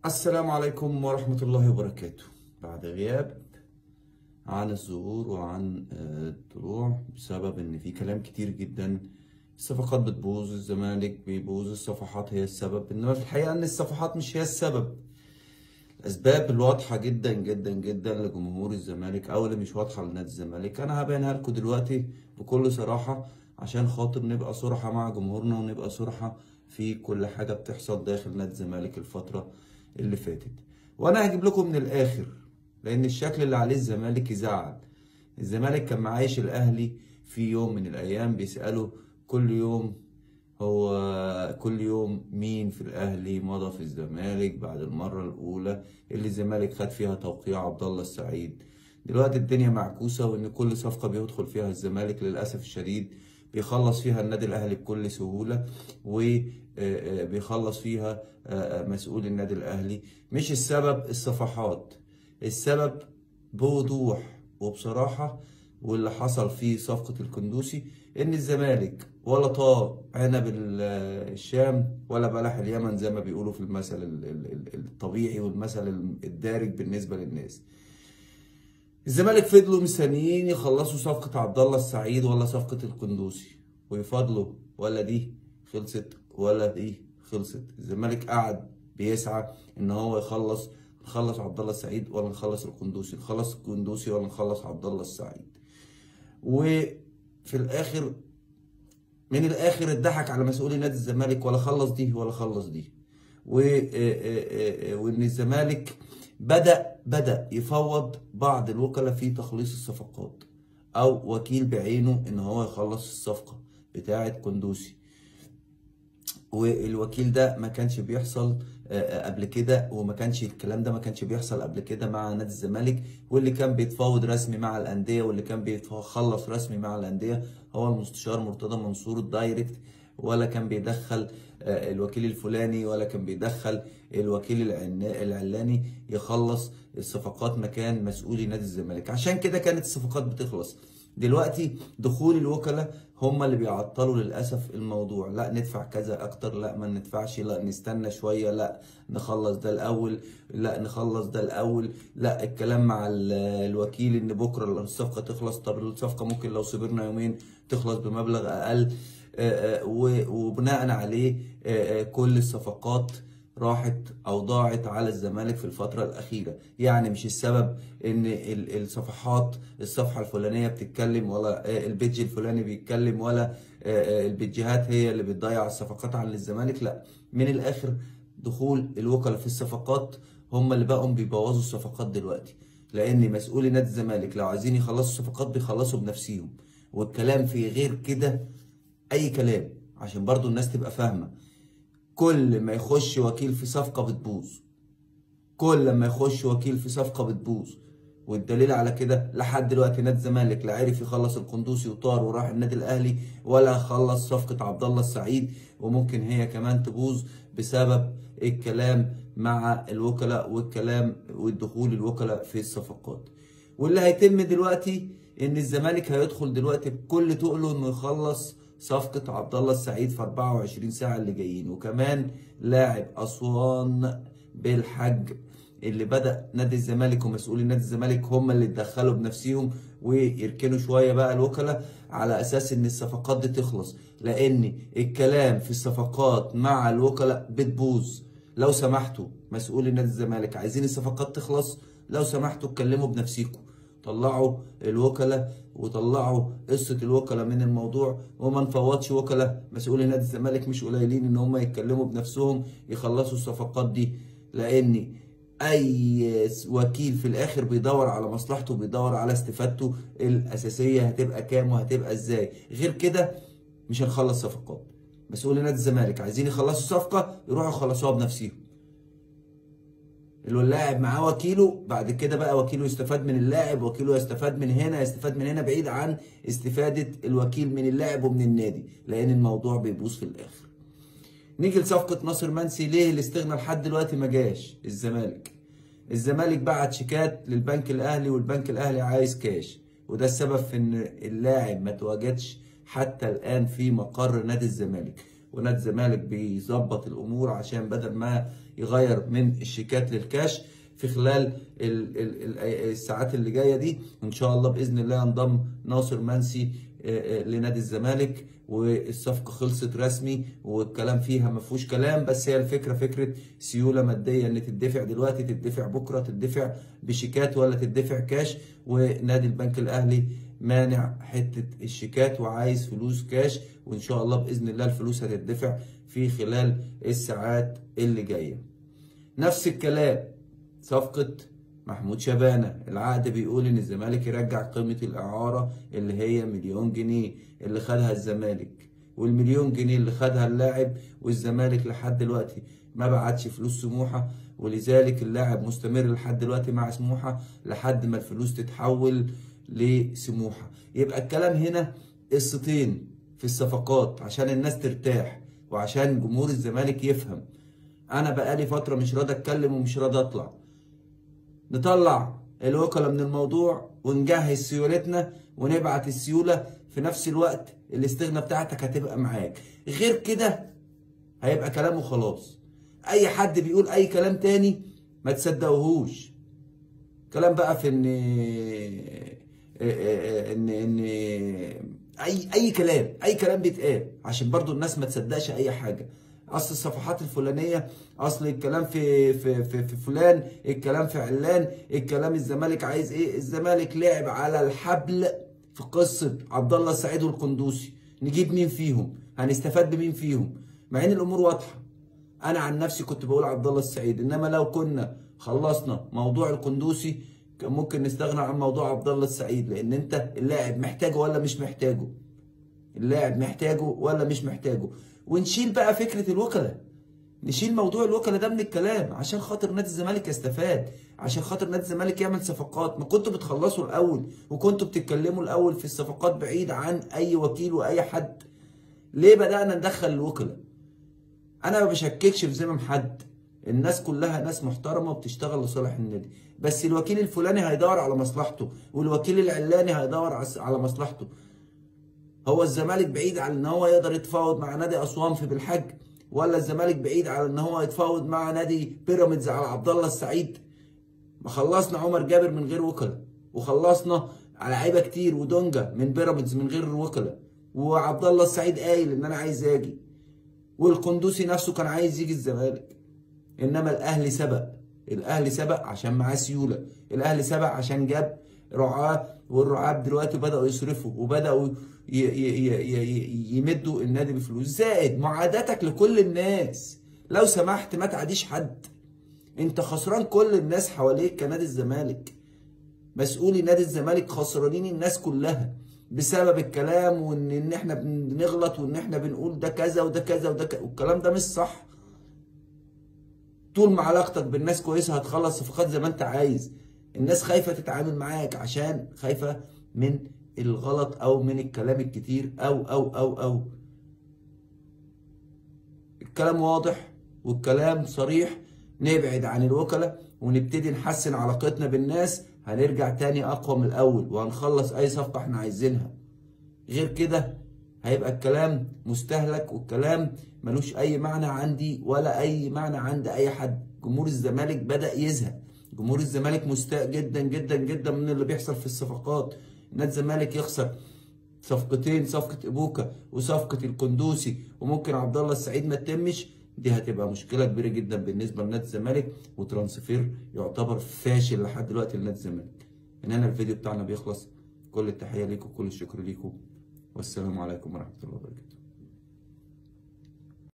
السلام عليكم ورحمة الله وبركاته بعد غياب عن الظهور وعن آه، الطلوع بسبب ان في كلام كتير جدا الصفقات بتبوظ الزمالك بيبوظ الصفحات هي السبب انما في الحقيقة ان الصفحات مش هي السبب الاسباب الواضحة جدا جدا جدا لجمهور الزمالك او اللي مش واضحة لنادي الزمالك انا هبينها لكم دلوقتي بكل صراحة عشان خاطر نبقى صراحة مع جمهورنا ونبقى صراحة في كل حاجة بتحصل داخل نادي الزمالك الفترة اللي فاتت وانا هجيب لكم من الاخر لان الشكل اللي عليه الزمالك يزعل الزمالك كان معايش الاهلي في يوم من الايام بيسأله كل يوم هو كل يوم مين في الاهلي مضى في الزمالك بعد المرة الاولى اللي الزمالك خد فيها توقيع عبد الله السعيد دلوقتي الدنيا معكوسة وان كل صفقة بيدخل فيها الزمالك للاسف الشديد بيخلص فيها النادي الاهلي بكل سهولة وبيخلص فيها آه، مسؤول النادي الاهلي مش السبب الصفحات السبب بوضوح وبصراحة واللي حصل في صفقة الكندوسي ان الزمالك ولا طاب عنب ال- الشام ولا بلح اليمن زي ما بيقولوا في المثل ال- ال- ال- الطبيعي والمثل الدارج بالنسبة للناس الزمالك فضلوا مستنيين يخلصوا صفقة عبد الله السعيد ولا صفقة القندوسي ويفضلوا ولا دي خلصت ولا دي خلصت الزمالك قعد بيسعى ان هو يخلص نخلص عبد الله السعيد ولا نخلص القندوسي نخلص القندوسي ولا نخلص عبد الله السعيد وفي الاخر من الاخر اتضحك على مسؤولي نادي الزمالك ولا خلص دي ولا خلص دي و- آه، آه، آه، وان الزمالك بدا بدا يفوض بعض الوكلاء في تخليص الصفقات او وكيل بعينه ان هو يخلص الصفقه بتاعه كندوسي والوكيل ده ما كانش بيحصل آه، آه، قبل كده وما كانش الكلام ده ما كانش بيحصل قبل كده مع نادي الزمالك واللي كان بيتفاوض رسمي مع الانديه واللي كان بيخلص رسمي مع الانديه هو المستشار مرتضى منصور الدايركت ولا كان بيدخل آه، الوكيل الفلاني ولا كان بيدخل الوكيل العنا- العلاني يخلص الصفقات مكان مسؤولي نادي الزمالك عشان كده كانت الصفقات بتخلص دلوقتي دخول الوكلاء هم اللي بيعطلوا للاسف الموضوع لا ندفع كذا اكتر لا ما ندفعش لا نستنى شويه لا نخلص ده الاول لا نخلص ده الاول لا الكلام مع ال- الوكيل ان بكره الصفقه تخلص طب الصفقه ممكن لو صبرنا يومين تخلص بمبلغ اقل آه، آه، و- وبناء عليه آه، آه، كل الصفقات راحت او ضاعت على الزمالك في الفتره الاخيره يعني مش السبب ان ال- الصفحات الصفحه الفلانيه بتتكلم ولا آه، البيج الفلاني بيتكلم ولا آه، آه، البيجيهات هي اللي بتضيع الصفقات عن الزمالك لا من الاخر دخول الوكلاء في الصفقات هم اللي بقوا بيبوظوا الصفقات دلوقتي لان مسؤولي نادي الزمالك لو عايزين يخلصوا الصفقات بيخلصوا بنفسهم والكلام في غير كده اي كلام عشان برضو الناس تبقى فاهمه كل ما يخش وكيل في صفقه بتبوظ كل ما يخش وكيل في صفقه بتبوظ والدليل على كده لحد دلوقتي نادي الزمالك لا عرف يخلص القندوسي وطار وراح النادي الاهلي ولا خلص صفقه عبد الله السعيد وممكن هي كمان تبوظ بسبب الكلام مع الوكلاء والكلام والدخول الوكلاء في الصفقات واللي هيتم دلوقتي ان الزمالك هيدخل دلوقتي بكل تقله انه يخلص صفقة عبد الله السعيد في 24 ساعة اللي جايين وكمان لاعب أسوان بالحج اللي بدأ نادي الزمالك ومسؤولي نادي الزمالك هم اللي اتدخلوا بنفسهم ويركنوا شوية بقى الوكلاء على أساس إن الصفقات دي تخلص لأن الكلام في الصفقات مع الوكلاء بتبوظ لو سمحتوا مسؤولي نادي الزمالك عايزين الصفقات تخلص لو سمحتوا اتكلموا بنفسيكم طلعوا الوكلاء وطلعوا قصه الوكلاء من الموضوع وما نفوضش وكلاء مسؤولي نادي الزمالك مش قليلين ان هم يتكلموا بنفسهم يخلصوا الصفقات دي لان اي وكيل في الاخر بيدور على مصلحته بيدور على استفادته الاساسيه هتبقى كام وهتبقى ازاي غير كده مش هنخلص صفقات مسؤولي نادي الزمالك عايزين يخلصوا صفقه يروحوا يخلصوها بنفسهم اللي هو اللاعب معاه وكيله بعد كده بقى وكيله يستفاد من اللاعب وكيله يستفاد من هنا يستفاد من هنا بعيد عن استفادة الوكيل من اللاعب ومن النادي لأن الموضوع بيبوظ في الآخر نيجي لصفقة ناصر منسي ليه الاستغنى لحد دلوقتي ما جاش الزمالك الزمالك بعت شيكات للبنك الأهلي والبنك الأهلي عايز كاش وده السبب في ان اللاعب ما تواجدش حتى الآن في مقر نادي الزمالك ونادي الزمالك بيظبط الامور عشان بدل ما يغير من الشيكات للكاش في خلال ال ال ال الساعات اللي جايه دي وان شاء الله باذن الله ينضم ناصر منسي آه، آه، لنادي الزمالك والصفقه خلصت رسمي والكلام فيها ما فيهوش كلام بس هي الفكره فكره سيوله ماديه ان تدفع دلوقتي تدفع بكره تدفع بشيكات ولا تدفع كاش ونادي البنك الاهلي مانع حته الشيكات وعايز فلوس كاش وان شاء الله باذن الله الفلوس هتدفع في خلال الساعات اللي جايه نفس الكلام صفقه محمود شبانه العقد بيقول ان الزمالك يرجع قيمه الاعاره اللي هي مليون جنيه اللي خدها الزمالك والمليون جنيه اللي خدها اللاعب والزمالك لحد دلوقتي ما بعتش فلوس سموحه ولذلك اللاعب مستمر لحد دلوقتي مع سموحه لحد ما الفلوس تتحول لسموحه يبقى الكلام هنا قصتين في الصفقات عشان الناس ترتاح وعشان جمهور الزمالك يفهم انا بقالي فتره مش راضي اتكلم ومش راضي اطلع نطلع الوكلاء من الموضوع ونجهز سيولتنا ونبعت السيولة في نفس الوقت الاستغنى بتاعتك هتبقى معاك غير كده هيبقى كلام وخلاص اي حد بيقول اي كلام تاني ما تصدقوهوش كلام بقى في ان ان ان اي اي كلام اي كلام بيتقال عشان برضو الناس ما تصدقش اي حاجه اصل الصفحات الفلانيه اصل الكلام في في في, في فلان الكلام في علان الكلام الزمالك عايز ايه الزمالك لعب على الحبل في قصه عبد الله السعيد والقندوسي نجيب مين فيهم هنستفاد بمين فيهم مع ان الامور واضحه انا عن نفسي كنت بقول عبد الله السعيد انما لو كنا خلصنا موضوع القندوسي كان ممكن نستغنى عن موضوع عبد الله السعيد لان انت اللاعب محتاجه ولا مش محتاجه اللاعب محتاجه ولا مش محتاجه ونشيل بقى فكره الوكلاء نشيل موضوع الوكلاء ده من الكلام عشان خاطر نادي الزمالك يستفاد عشان خاطر نادي الزمالك يعمل صفقات ما كنتوا بتخلصوا الاول وكنتوا بتتكلموا الاول في الصفقات بعيد عن اي وكيل واي حد ليه بدانا ندخل الوكلاء انا ما بشككش في ذمم حد الناس كلها ناس محترمه وبتشتغل لصالح النادي بس الوكيل الفلاني هيدور على مصلحته والوكيل العلاني هيدور على مصلحته هو الزمالك بعيد عن ان هو يقدر يتفاوض مع نادي اسوان في بالحج ولا الزمالك بعيد على ان هو يتفاوض مع نادي بيراميدز على عبد الله السعيد ما خلصنا عمر جابر من غير وكلاء وخلصنا على لعيبه كتير ودونجا من بيراميدز من غير وكلاء وعبد الله السعيد قايل ان انا عايز اجي والقندوسي نفسه كان عايز يجي الزمالك انما الاهلي سبق الاهلي سبق عشان معاه سيوله الاهلي سبق عشان جاب رعاه والرعاه دلوقتي بداوا يصرفوا وبداوا يمدوا النادي بفلوس زائد معاداتك لكل الناس لو سمحت ما تعديش حد انت خسران كل الناس حواليك كنادي الزمالك مسؤولي نادي الزمالك خسرانين الناس كلها بسبب الكلام وان ان احنا بنغلط وان احنا بنقول ده كذا وده كذا وده كذا والكلام ده مش صح طول ما علاقتك بالناس كويسه هتخلص صفقات زي ما انت عايز الناس خايفه تتعامل معاك عشان خايفه من الغلط او من الكلام الكتير او او او او الكلام واضح والكلام صريح نبعد عن الوكلاء ونبتدي نحسن علاقتنا بالناس هنرجع تاني اقوى من الاول وهنخلص اي صفقه احنا عايزينها غير كده هيبقى الكلام مستهلك والكلام ملوش اي معنى عندي ولا اي معنى عند اي حد جمهور الزمالك بدا يزهق جمهور الزمالك مستاء جدا جدا جدا من اللي بيحصل في الصفقات نادي الزمالك يخسر صفقتين صفقه ابوكا وصفقه القندوسي وممكن عبد الله السعيد ما تتمش دي هتبقى مشكله كبيره جدا بالنسبه لنادي الزمالك وترانسفير يعتبر فاشل لحد دلوقتي لنادي الزمالك من هنا الفيديو بتاعنا بيخلص كل التحيه ليكم وكل الشكر ليكم والسلام عليكم ورحمه الله وبركاته